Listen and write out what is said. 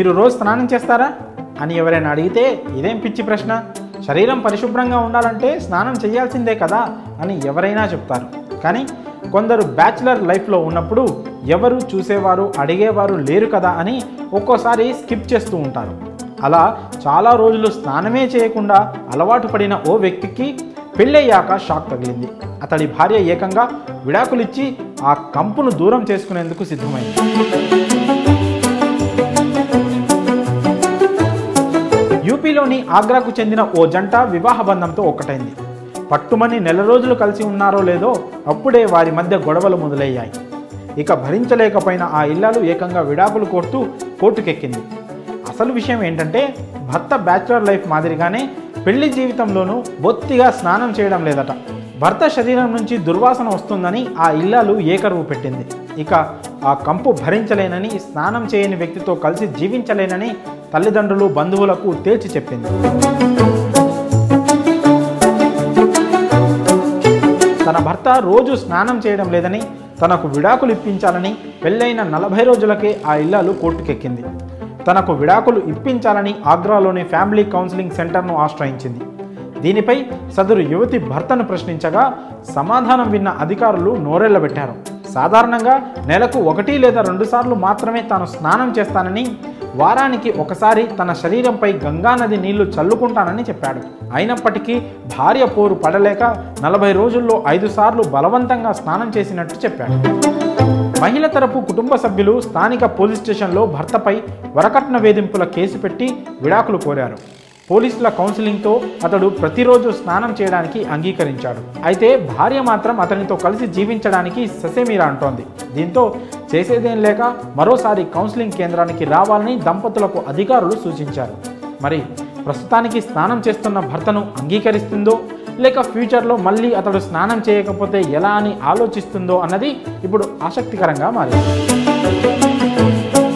మీరు రోజు స్నానం చేస్తారా అని ఎవరైనా అడిగితే ఇదేం పిచ్చి ప్రశ్న శరీరం పరిశుభ్రంగా ఉండాలంటే స్నానం చేయాల్సిందే కదా అని ఎవరైనా చెప్తారు కానీ కొందరు బ్యాచిలర్ లైఫ్లో ఉన్నప్పుడు ఎవరు చూసేవారు అడిగేవారు లేరు కదా అని ఒక్కోసారి స్కిప్ చేస్తూ ఉంటారు అలా చాలా రోజులు స్నానమే చేయకుండా అలవాటు పడిన ఓ వ్యక్తికి పెళ్ళయ్యాక షాక్ తగిలింది అతడి భార్య ఏకంగా విడాకులిచ్చి ఆ కంపును దూరం చేసుకునేందుకు సిద్ధమైంది యూపీలోని ఆగ్రాకు చెందిన ఓ జంట వివాహ బంధంతో ఒక్కటైంది పట్టుమని నెల రోజులు కలిసి ఉన్నారో లేదో అప్పుడే వారి మధ్య గొడవలు మొదలయ్యాయి ఇక భరించలేకపోయిన ఆ ఇల్లాలు ఏకంగా విడాకులు కోరుతూ కోర్టుకెక్కింది అసలు విషయం ఏంటంటే భర్త బ్యాచులర్ లైఫ్ మాదిరిగానే పెళ్లి జీవితంలోనూ బొత్తిగా స్నానం చేయడం లేదట భర్త శరీరం నుంచి దుర్వాసన వస్తుందని ఆ ఇల్లాలు ఏకరువు పెట్టింది ఇక ఆ కంపు భరించలేనని స్నానం చేయని వ్యక్తితో కలిసి జీవించలేనని తల్లిదండ్రులు బంధువులకు తేల్చి చెప్పింది తన భర్త రోజు స్నానం చేయడం లేదని తనకు విడాకులు ఇప్పించాలని పెళ్ళైన నలభై రోజులకే ఆ ఇల్లాలు కోర్టుకెక్కింది తనకు విడాకులు ఇప్పించాలని ఆగ్రాలోని ఫ్యామిలీ కౌన్సిలింగ్ సెంటర్ను ఆశ్రయించింది దీనిపై సదరు యువతి భర్తను ప్రశ్నించగా సమాధానం విన్న అధికారులు నోరెళ్లబెట్టారు సాధారణంగా నెలకు ఒకటి లేదా రెండు సార్లు మాత్రమే తాను స్నానం చేస్తానని వారానికి ఒకసారి తన శరీరంపై గంగానది నీళ్లు చల్లుకుంటానని చెప్పాడు అయినప్పటికీ భార్య పోరు పడలేక నలభై రోజుల్లో ఐదు సార్లు బలవంతంగా స్నానం చేసినట్టు చెప్పాడు మహిళ తరపు కుటుంబ సభ్యులు స్థానిక పోలీస్ స్టేషన్లో భర్తపై వరకట్న వేధింపుల కేసు పెట్టి విడాకులు కోరారు పోలీసుల కౌన్సిలింగ్తో అతడు ప్రతిరోజు స్నానం చేయడానికి అంగీకరించాడు అయితే భార్య మాత్రం అతనితో కలిసి జీవించడానికి ససేమీరా అంటోంది దీంతో చేసేదేం లేక మరోసారి కౌన్సిలింగ్ కేంద్రానికి రావాలని దంపతులకు అధికారులు సూచించారు మరి ప్రస్తుతానికి స్నానం చేస్తున్న భర్తను అంగీకరిస్తుందో లేక ఫ్యూచర్లో మళ్ళీ అతడు స్నానం చేయకపోతే ఎలా అని ఆలోచిస్తుందో అన్నది ఇప్పుడు ఆసక్తికరంగా మారింది